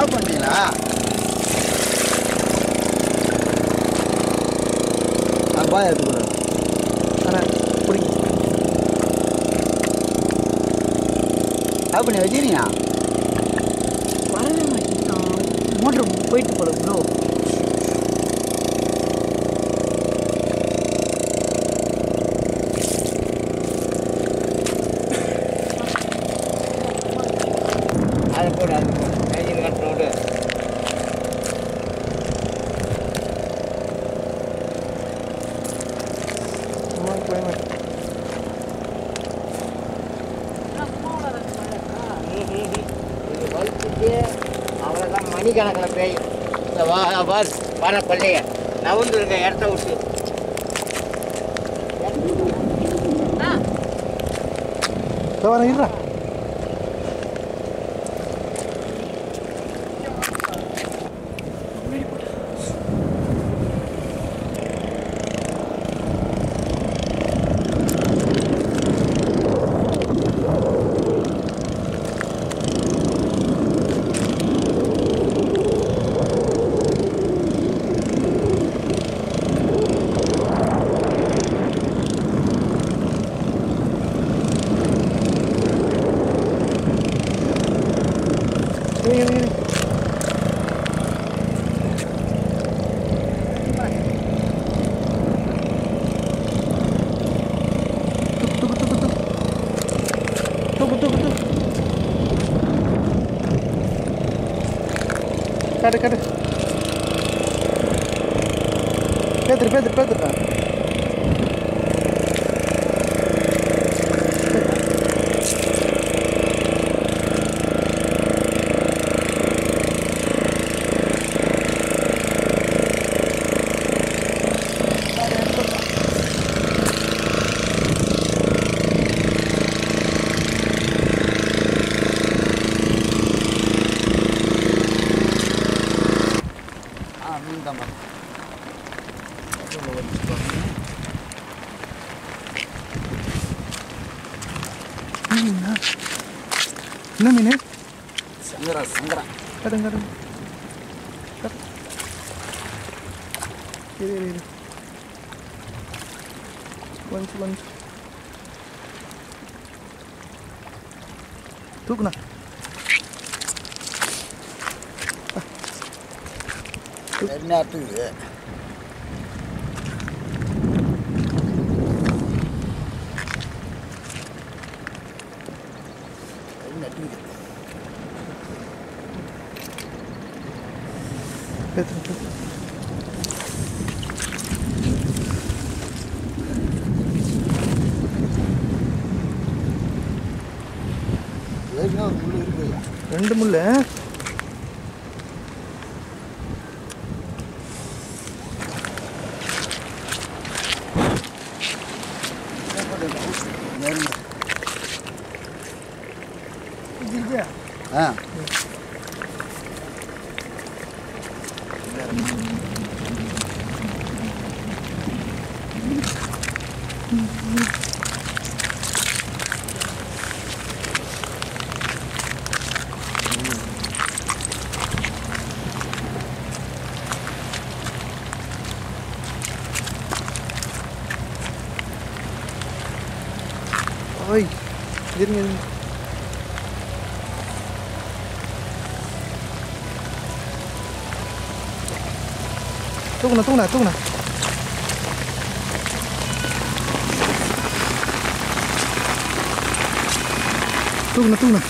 Of பண்ணிட்டீங்களா நான் பாய் எடுத்துக்கூடாது ஆனால் பிடிங்க ஆஃப் பண்ணி வச்சுக்கிறீங்க வரவே மாட்டேங்கிறான் மோட்டர் போயிட்டு போல ப்ரோ அதை போடு அது போடு கையில் கட்டுறோடு இது வலிச்சுட்டு அவ்வளோதான் மணிக்கணக்கில் பேயும் இந்த வா பார் வர கொள்ளைய நவுந்து இருக்க இடத்த விட்டு வரேன் இருடா தூக்கு தூக்கு தூக்கு காட்டு காட்டு பேத்துரு பேத்துரு பேத்துருப்பா ஆ மீன் தான் மீனா என்ன மீன் சங்கரா சங்கரா கடுங்க கடுங்க இரு இரு இரு லஞ்ச் லஞ்ச் தூக்குண்ணா என்ன இருக்குது பேத்துரு பேத்துரு ஏற்கனவே ஒரு முள் இருக்கு ரெண்டு முள்ளு ஆ ஓய் இருங்க இருங்க தூக்குண்ணா தூக்குண்ணா தூக்குண்ணா தூக்குண்ணா தூக்குண்ணா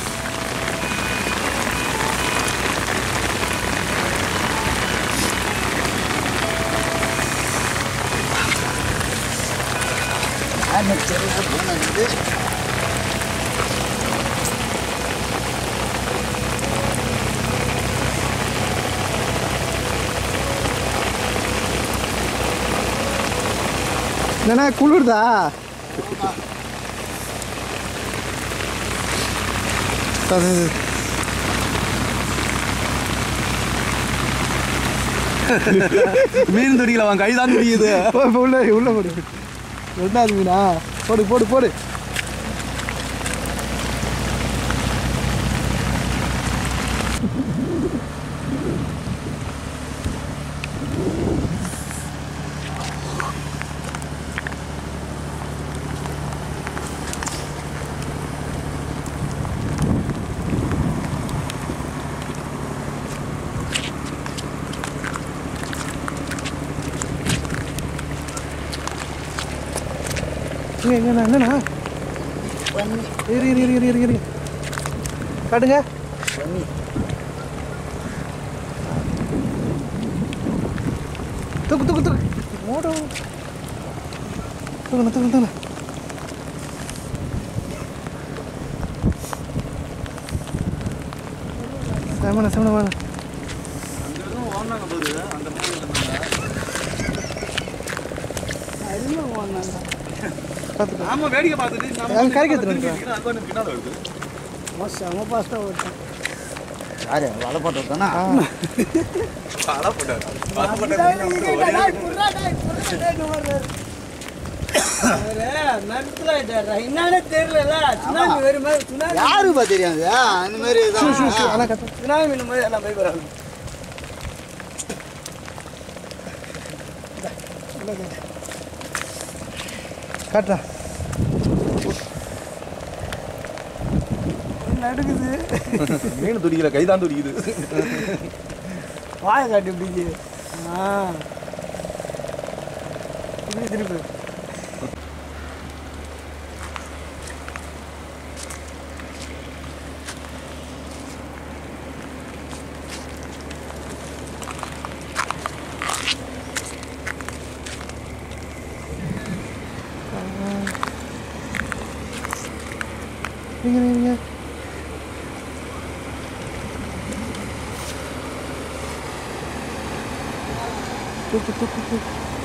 போனது என்னண்ணா குளிருதா அது மீன் துடிக்கல அவன் கை தான் துடிக்குது போ போ, உள்ள வை, உள்ள போடு ரெண்டாவது மீனா போடு போடு போடு இங்க எங்கண்ணா என்னண்ணா பண்ணி இரு இரு இரு இரு இரு இரு காட்டுங்க பண்ணி தூக்கு தூக்கு தூக்கு ஓடும் தூக்குண்ணா தூக்கு தூக்குண்ணா செமண்ணா செமண்ணா வாங்க பார்த்துட்டு ஆமா வேடிக்கை பார்த்துட்டு நம்ம அங்க கரைக்கு எடுத்துட்டு வந்துட்டேன். திரும்பி அங்க வந்து பின்னால வருது செம பாஸ்ட்டாக ஓட்டேன் யாரு வலை போட்டு விட்டோன்னா ஆ அழ போட்டாரு அழ போட்டாரு என்னன்னு தெரியல சுனாமி வரும் மாதிரி சுனாமி யாருப்பா தெரியாது அந்த மாதிரி ஷூ ஷூ ஷூ தான் அண்ணா கட்டு சுனாமி இந்த மாதிரி எல்லாம் போய் வராங்க காட்டுறா நடுக்குது மீன் துடிக்கல கைதான் துடிக்குது வாயை காட்டி இப்படிக்கு ஆ இப்படி திருப்பி நீங்க நீங்க தூக்கு தூக்கு தூக்கு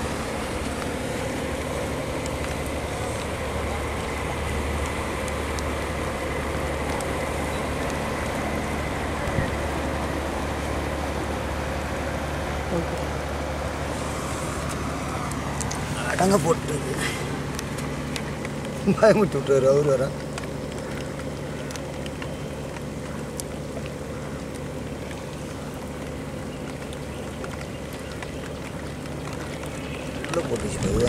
அடங்க போட்டு பயமுட்டு விட்டுறாரு அவர் வர உள்ள போட்டு வச்சுட்டாரு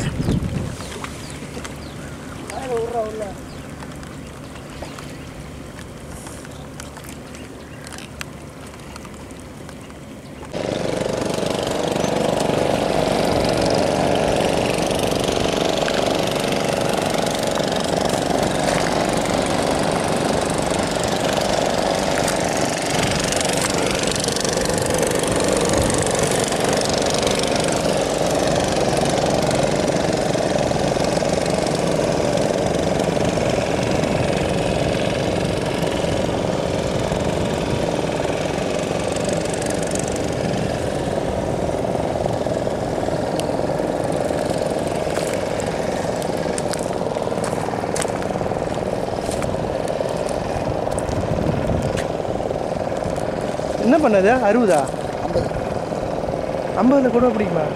என்ன பண்ணது அறுபதா ஐம்பது ஐம்பதுல கூட பிடிக்குமா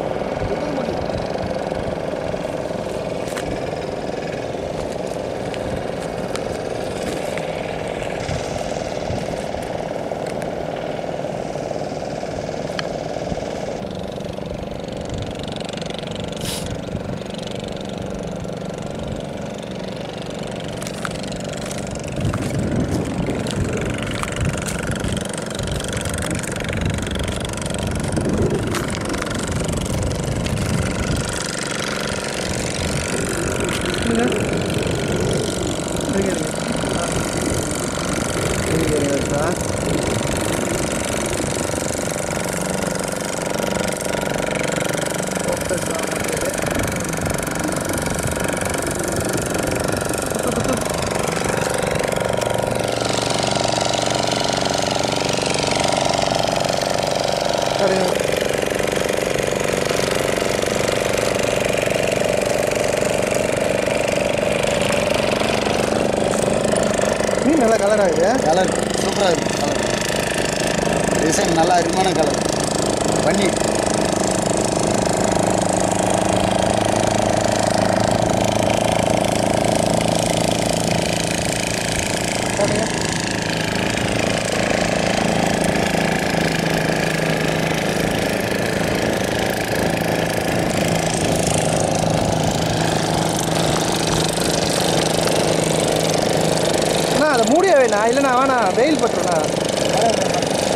இருங்க. இருங்க, இருங்க. சரிங்க. மீன் நல்லா கலர் ஆகுது கலர் சூப்பராக இருக்கு கலர் டிசைன் நல்லா அருமையான கலர் பண்ணி அண்ணா அதை மூடிய வேணா இல்லைண்ணா வேணா வெயில் பட்டுருண்ணா